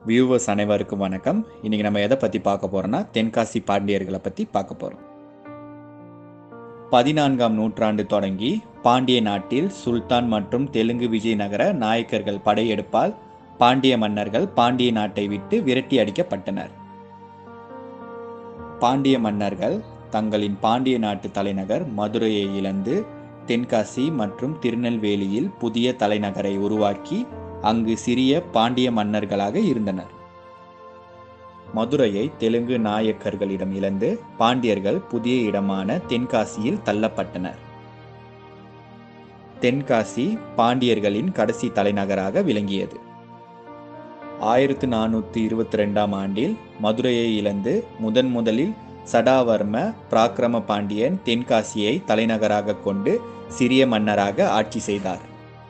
viewers அனைவருக்கும் வணக்கம் இன்னைக்கு நம்ம எதை பற்றி பார்க்க போறோம்னா தென்காசி பாண்டியர்களை பற்றி பார்க்க போகிறோம் பதினான்காம் நூற்றாண்டு தொடங்கி பாண்டிய நாட்டில் சுல்தான் மற்றும் தெலுங்கு விஜயநகர நாயக்கர்கள் படையெடுப்பால் பாண்டிய மன்னர்கள் பாண்டிய நாட்டை விட்டு விரட்டி அடிக்கப்பட்டனர் பாண்டிய மன்னர்கள் தங்களின் பாண்டிய நாட்டு தலைநகர் மதுரையை இழந்து தென்காசி மற்றும் திருநெல்வேலியில் புதிய தலைநகரை உருவாக்கி அங்கு சிறிய பாண்டிய மன்னர்களாக இருந்தனர் மதுரையை தெலுங்கு நாயக்கர்களிடம் இழந்து பாண்டியர்கள் புதிய இடமான தென்காசியில் தள்ளப்பட்டனர் தென்காசி பாண்டியர்களின் கடைசி தலைநகராக விளங்கியது ஆயிரத்து நானூற்றி இருபத்தி ரெண்டாம் ஆண்டில் மதுரையை இழந்து முதன் முதலில் சடாவர்ம பிராக்கிரம பாண்டியன் தென்காசியை தலைநகராக கொண்டு சிறிய மன்னராக ஆட்சி செய்தார்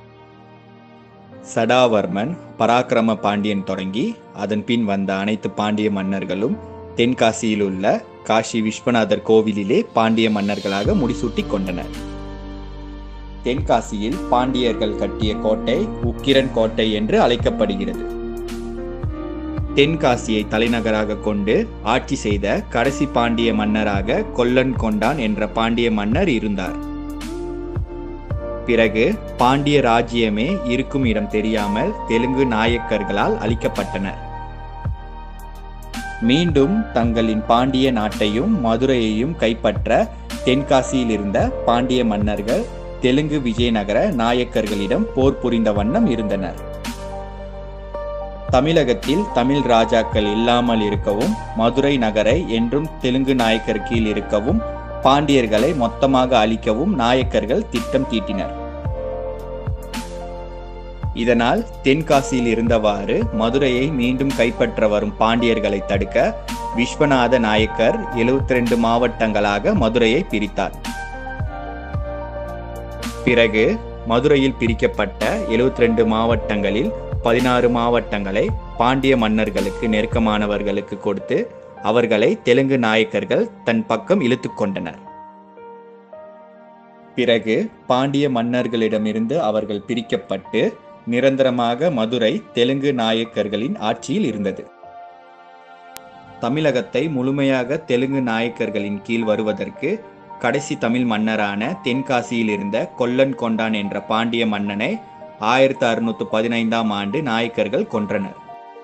சடாவர்மன் பராக்கிரம பாண்டியன் தொடங்கி அதன் பின் வந்த அனைத்து பாண்டிய மன்னர்களும் தென்காசியில் உள்ள காசி விஸ்வநாதர் கோவிலிலே பாண்டிய மன்னர்களாக முடிசூட்டி கொண்டனர் தென்காசியில் பாண்டியர்கள் கட்டிய கோட்டை உக்கிரன் கோட்டை என்று அழைக்கப்படுகிறது தென்காசியை தலைநகராக கொண்டு ஆட்சி செய்த கடைசி பாண்டிய மன்னராக கொல்லன் கொண்டான் என்ற பாண்டிய மன்னர் இருந்தார் பிறகு பாண்டிய ராஜ்யமே இருக்கும் இடம் தெரியாமல் தெலுங்கு நாயக்கர்களால் அழிக்கப்பட்டனர் மீண்டும் தங்களின் பாண்டிய நாட்டையும் மதுரையையும் கைப்பற்ற தென்காசியில் இருந்த பாண்டிய மன்னர்கள் தெலுங்கு விஜயநகர நாயக்கர்களிடம் போர் புரிந்த வண்ணம் இருந்தனர் தமிழகத்தில் தமிழ் ராஜாக்கள் இல்லாமல் இருக்கவும் மதுரை நகரை என்றும் தெலுங்கு நாயக்கர் கீழ் இருக்கவும் பாண்டியர்களை மொத்தமாக அழிக்கவும் நாயக்கர்கள் திட்டம் தீட்டினர் இதனால் தென்காசியில் இருந்தவாறு மதுரையை மீண்டும் கைப்பற்ற வரும் பாண்டியர்களை தடுக்க விஸ்வநாத நாயக்கர் எழுபத்தி ரெண்டு மாவட்டங்களாக மதுரையை பிரித்தார் பிறகு மதுரையில் பிரிக்கப்பட்ட எழுபத்தி ரெண்டு மாவட்டங்களில் பதினாறு மாவட்டங்களை பாண்டிய மன்னர்களுக்கு நெருக்கமானவர்களுக்கு கொடுத்து அவர்களை தெலுங்கு நாயக்கர்கள் தன் பக்கம் இழுத்து கொண்டனர் பிறகு பாண்டிய மன்னர்களிடமிருந்து அவர்கள் பிரிக்கப்பட்டு நிரந்தரமாக மதுரை தெலுங்கு நாயக்கர்களின் ஆட்சியில் இருந்தது தமிழகத்தை முழுமையாக தெலுங்கு நாயக்கர்களின் கீழ் வருவதற்கு கடைசி தமிழ் மன்னரான தென்காசியில் இருந்த கொல்லன் கொண்டான் என்ற பாண்டிய மன்னனை ஆயிரத்தி அறுநூத்தி பதினைந்தாம் ஆண்டு நாயக்கர்கள் கொன்றனர்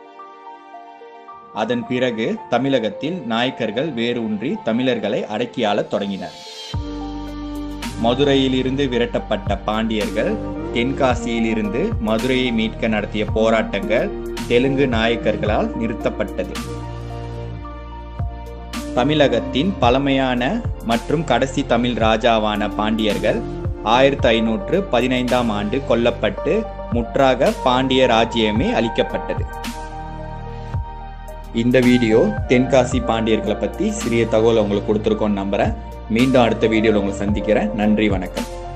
அதன் பிறகு தமிழகத்தில் நாயக்கர்கள் வேரூன்றி தமிழர்களை அடக்கியாளத் தொடங்கினர் மதுரையில் இருந்து விரட்டப்பட்ட பாண்டியர்கள் தென்காசியில் இருந்து மதுரையை மீட்க நடத்திய போராட்டங்கள் தெலுங்கு நாயக்கர்களால் நிறுத்தப்பட்டது தமிழகத்தின் பழமையான மற்றும் கடைசி தமிழ் ராஜாவான பாண்டியர்கள் ஆயிரத்தி ஐநூற்று பதினைந்தாம் ஆண்டு கொல்லப்பட்டு முற்றாக பாண்டிய ராஜ்யமே அளிக்கப்பட்டது இந்த வீடியோ தென்காசி பாண்டியர்களை பற்றி சிறிய தகவல் உங்களுக்கு கொடுத்துருக்கோன்னு நம்புகிறேன் மீண்டும் அடுத்த வீடியோவில் உங்களை சந்திக்கிறேன் நன்றி வணக்கம்